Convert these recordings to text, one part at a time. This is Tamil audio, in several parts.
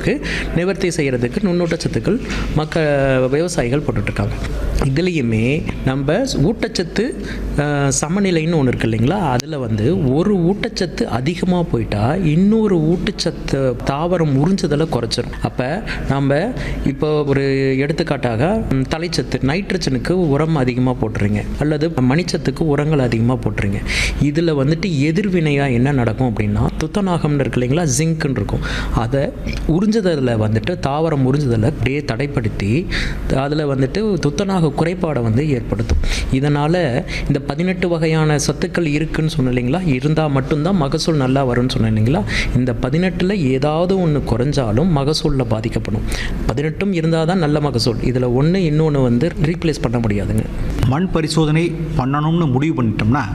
குறைபாடுகளுக்கு நிவர்த்தி செய்கிறதுக்கு நுண்ணூட்டச்சத்துக்கள் மக்க விவசாயிகள் போட்டுட்ருக்காங்க இதுலேயுமே நம்ம ஊட்டச்சத்து அஹ், சமநிலைன்னு ஒன்று இருக்கு இல்லைங்களா அதில் வந்து ஒரு ஊட்டச்சத்து அதிகமாக போயிட்டா இன்னொரு ஊட்டச்சத்து தாவரம் உறிஞ்சுதலை குறைச்சிரும் அப்போ நம்ம இப்போ ஒரு எடுத்துக்காட்டாக ம், தலைச்சத்து நைட்ரஜனுக்கு உரம் அதிகமாக போட்டுறீங்க அல்லது மணிச்சத்துக்கு உரங்கள் அதிகமாக போட்டுறீங்க இதில் வந்துட்டு எதிர்வினையாக என்ன நடக்கும் அப்படின்னா துத்தநாகம்னு இருக்கு இல்லைங்களா ஜிங்க்னு இருக்கும் அதை உறிஞ்சுதலில் வந்துட்டு தாவரம் உறிஞ்சுதலை அப்படியே தடைப்படுத்தி அதில் வந்துட்டு துத்தநாக குறைபாடை வந்து ஏற்படுத்தும் இதனால் இந்த பதினெட்டு வகையான சத்துக்கள் இருக்குன்னு சொன்னேன் இல்லைங்களா இருந்தால் மட்டும்தான் மகசூல் நல்லா வரும்னு சொன்னேன் இல்லைங்களா இந்த பதினெட்டில் ஏதாவது ஒன்று குறைஞ்சாலும் மகசூலில் பாதிக்கப்படும் பதினெட்டும் இருந்தால் தான் நல்ல மகசூல் இதில் ஒன்று இன்னொன்று வந்து ரீப்ளேஸ் பண்ண முடியாதுங்க மண் பரிசோதனை பண்ணணும்னு முடிவு பண்ணிட்டோம்னா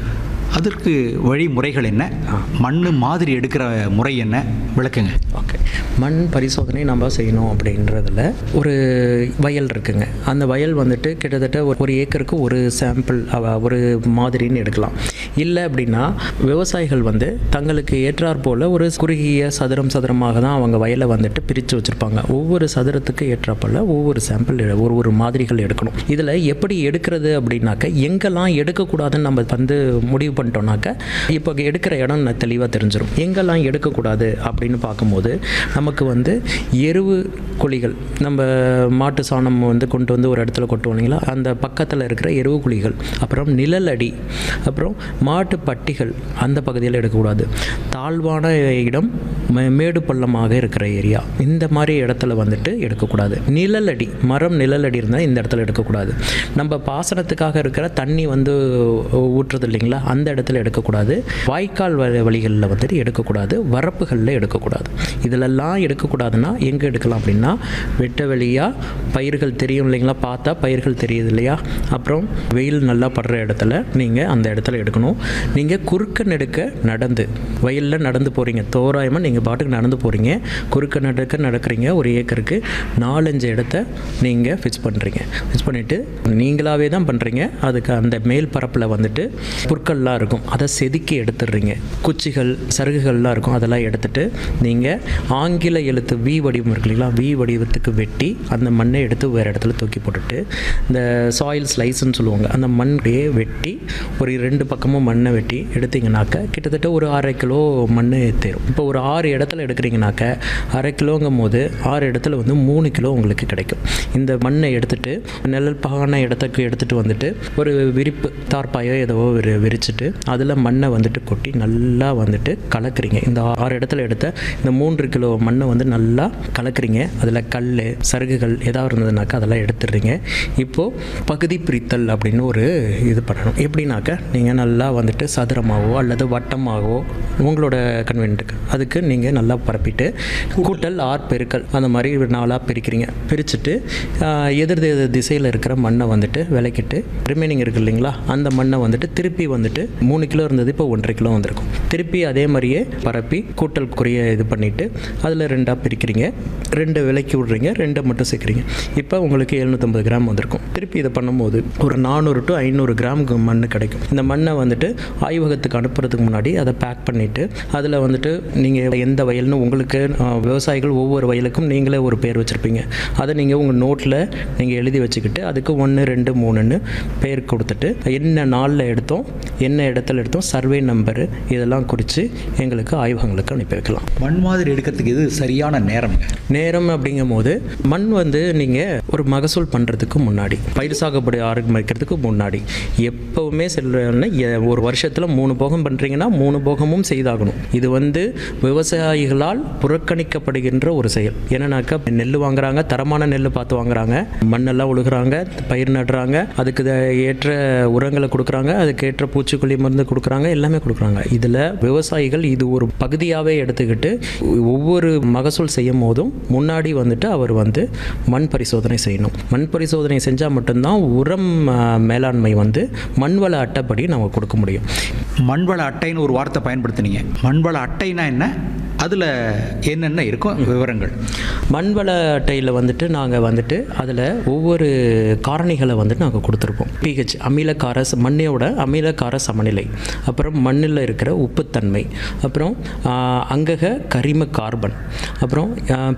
அதற்கு வழிமுறைகள் என்ன மண் மாதிரி எடுக்கிற முறை என்ன விளக்குங்க ஓகே மண் பரிசோதனை நம்ம செய்யணும் அப்படின்றதுல ஒரு வயல் இருக்குங்க அந்த வயல் வந்துட்டு கிட்டத்தட்ட ஒரு- ஒரு ஏக்கருக்கு ஒரு சாம்பிள் ஒரு மாதிரின்னு எடுக்கலாம் இல்லை அப்படின்னா விவசாயிகள் வந்து தங்களுக்கு ஏற்றாற் போல் ஒரு குறுகிய சதுரம் சதுரமாக தான் அவங்க வயலை வந்துட்டு பிரித்து வச்சுருப்பாங்க ஒவ்வொரு சதுரத்துக்கு ஏற்றாப்போல் ஒவ்வொரு சாம்பிள் ஒரு ஒரு மாதிரிகள் எடுக்கணும் இதில் எப்படி எடுக்கிறது அப்படின்னாக்க எங்கெல்லாம் எடுக்கக்கூடாதுன்னு நம்ம வந்து முடிவு பண்ணிட்டோம்னாக்க இப்போ எடுக்கிற இடம் ந- தெளிவாக தெரிஞ்சிடும் எங்கெல்லாம் எடுக்கக்கூடாது அப்படின்னு பார்க்கும்போது நமக்கு வந்து எருவு குழிகள் நம்ம மாட்டு சாணம் வந்து கொண்டு வந்து ஒரு இடத்துல கொட்டுவோம் இல்லைங்களா அந்த பக்கத்தில் இருக்கிற எருவு குழிகள் அப்புறம் நிழல் அடி அப்புறம் மாட்டு பட்டிகள் அந்த பகுதியில் எடுக்கக்கூடாது தாழ்வான இடம் மே- மேடு பள்ளமாக இருக்கிற ஏரியா இந்த மாதிரி இடத்துல வந்துட்டு எடுக்கக்கூடாது நிழல் அடி மரம் நிழல் அடி இருந்தால் இந்த இடத்துல எடுக்கக்கூடாது நம்ம பாசனத்துக்காக இருக்கிற தண்ணி வந்து ஊற்றுறது இல்லைங்களா அந்த இடத்துல எடுக்கக்கூடாது வாய்க்கால் வ- வழிகளில் வந்துட்டு எடுக்கக்கூடாது வரப்புகளில் எடுக்கக்கூடாது இதிலெல்லாம் எடுக்கக்கூடாதுன்னா எங்கே எடுக்கலாம் அப்படின்னா வெட்ட வெளியாக பயிர்கள் தெரியும் இல்லைங்களா பார்த்தா பயிர்கள் தெரியுது இல்லையா அப்புறம் வெயில் நல்லா படுற இடத்துல நீங்கள் அந்த இடத்துல எடுக்கணும் நீங்கள் குறுக்க நெடுக்க நடந்து வயலில் நடந்து போகிறீங்க தோராயமாக நீங்கள் பாட்டுக்கு நடந்து போகிறீங்க குறுக்க நடுக்க நடக்கிறீங்க ஒரு ஏக்கருக்கு நாலஞ்சு இடத்த நீங்கள் ஃபிக்ஸ் பண்ணுறீங்க ஃபிக்ஸ் பண்ணிவிட்டு நீங்களாகவே தான் பண்ணுறீங்க அதுக்கு அந்த மேல் பரப்பில் வந்துட்டு புற்கள்லாம் இருக்கும் அதை செதுக்கி எடுத்துடுறீங்க குச்சிகள் சருகுகள்லாம் இருக்கும் அதெல்லாம் எடுத்துட்டு நீங்கள் ஆங்கில எழுத்து வி வடிவம் இருக்கு இல்லைங்களா வி வடிவத்துக்கு வெட்டி அந்த மண்ணை எடுத்து வேறு இடத்துல தூக்கி போட்டுட்டு இந்த சாயில் ஸ்லைஸ்ன்னு சொல்லுவாங்க அந்த மண்ணையே வெட்டி ஒரு ரெண்டு பக்கமும் மண்ணை வெட்டி எடுத்தீங்கன்னாக்க கிட்டத்தட்ட ஒரு அரை கிலோ மண் தேரும் இப்போ ஒரு ஆறு இடத்துல எடுக்கிறீங்கனாக்க அரை கிலோங்கும் போது ஆறு இடத்துல வந்து மூணு கிலோ உங்களுக்கு கிடைக்கும் இந்த மண்ணை எடுத்துட்டு நிழல் பாகான இடத்துக்கு எடுத்துட்டு வந்துட்டு ஒரு விரிப்பு தார்ப்பாயோ ஏதோ ஒரு விரிச்சிட்டு அதில் மண்ணை வந்துட்டு கொட்டி நல்லா வந்துட்டு கலக்குறீங்க இந்த ஆறு இடத்துல எடுத்த இந்த மூன்று கிலோ மண்ணை வந்து நல்லா கலக்குறீங்க அதில் கல் சருகுகள் ஏதாவது இருந்ததுனாக்கா அதெல்லாம் எடுத்துடுறீங்க இப்போது பகுதி பிரித்தல் அப்படின்னு ஒரு இது பண்ணணும் எப்படின்னாக்க நீங்கள் நல்லா வந்துட்டு சதுரமாகவோ அல்லது வட்டமாகவோ உங்களோட கன்வென்ட்டுக்கு அதுக்கு நீங்கள் நல்லா பரப்பிட்டு கூட்டல் ஆர் பெருக்கல் அந்த மாதிரி ஒரு நாளாக பிரிக்கிறீங்க பிரிச்சுட்டு ஆஹ், எதிர் தி- திசையில் இருக்கிற மண்ணை வந்துட்டு விளக்கிட்டு ரிமைனிங் இருக்கு இல்லைங்களா அந்த மண்ணை வந்துட்டு திருப்பி வந்துட்டு மூணு கிலோ இருந்தது இப்போ ஒன்றரை கிலோ வந்திருக்கும் திருப்பி அதே மாதிரியே பரப்பி கூட்டல் குறைய இது பண்ணிவிட்டு அதில் ரெண்டாக பிரிக்கிறீங்க ரெண்டு விலைக்கு விடுறீங்க ரெண்டை மட்டும் சேர்க்குறீங்க இப்போ உங்களுக்கு எழுநூற்றம்பது கிராம் வந்திருக்கும் திருப்பி இதை பண்ணும்போது ஒரு நானூறு டு ஐநூறு கிராம் கு- மண் கிடைக்கும் இந்த மண்ணை வந்துட்டு ஆய்வகத்துக்கு அனுப்புறதுக்கு முன்னாடி அதை பேக் பண்ணிவிட்டு அதில் வந்துட்டு நீங்கள் எந்த வயல்னு உங்களுக்கு ஆஹ், விவசாயிகள் ஒவ்வொரு வயலுக்கும் நீங்களே ஒரு பேர் வச்சுருப்பீங்க அதை நீங்கள் உங்கள் நோட்டில் நீங்கள் எழுதி வச்சுக்கிட்டு அதுக்கு ஒன்று ரெண்டு மூணுன்னு பேர் கொடுத்துட்டு என்ன நாளில் எடுத்தோம் என்ன இடத்துல எடுத்தோம் சர்வே நம்பரு இதெல்லாம் குறித்து எங்களுக்கு ஆய்வகங்களுக்கு அனுப்பி வைக்கலாம் மண் மாதிரி எடுக்கிறதுக்கு இது சரியான நேரம்ங்க நேரம் அப்படிங்கும் போது மண் வந்து நீங்கள் ஒரு மகசூல் பண்ணுறதுக்கு முன்னாடி பயிர் சாகுபடி ஆரம்பிக்கிறதுக்கு முன்னாடி எப்போவுமே செல்றேன்னா ஒரு வருஷத்தில் மூணு போகம் பண்ணுறீங்கன்னா மூணு போகமும் செய்தாகணும் இது வந்து விவசாயிகளால் புறக்கணிக்கப்படுகின்ற ஒரு செயல் என்னன்னாக்கா நெல் வாங்குறாங்க தரமான நெல் பார்த்து வாங்குறாங்க மண்ணெல்லாம் உழுகுறாங்க பயிர் நடுறாங்க அதுக்கு த- ஏற்ற உரங்களை கொடுக்குறாங்க அதுக்கு ஏற்ற பூச்சிக்கொல்லி மருந்து கொடுக்குறாங்க எல்லாமே கொடுக்குறாங்க இதில் விவசாயிகள் இது ஒரு பகுதியாகவே எடுத்துக்கிட்டு ஒவ்வொரு மகசூல் செய்யும் போதும் முன்னாடி வந்துட்டு அவர் வந்து மண் பரிசோதனை செய்யணும் மண் பரிசோதனை செஞ்சால் மட்டும்தான் உரம் ஆ, மேலாண்மை வந்து மண்வள அட்டைப்படி நம்ம கொடுக்க முடியும் மண்வள அட்டைன்னு ஒரு வார்த்தை பயன்படுத்துனீங்க மண்வள அட்டைனா என்ன அதில் என்னென்ன இருக்கும் விவரங்கள் மண்வள அட்டையில் வந்துட்டு நாங்கள் வந்துட்டு அதில் ஒவ்வொரு காரணிகளை வந்துட்டு நாங்கள் கொடுத்துருப்போம் பிஹெச் அமிலக்கார ச- மண்ணோட அமிலக்கார சமநிலை அப்புறம் மண்ணில் இருக்கிற உப்புத்தன்மை அப்புறம் ஆ, அங்கக கரிம கார்பன் அப்புறம்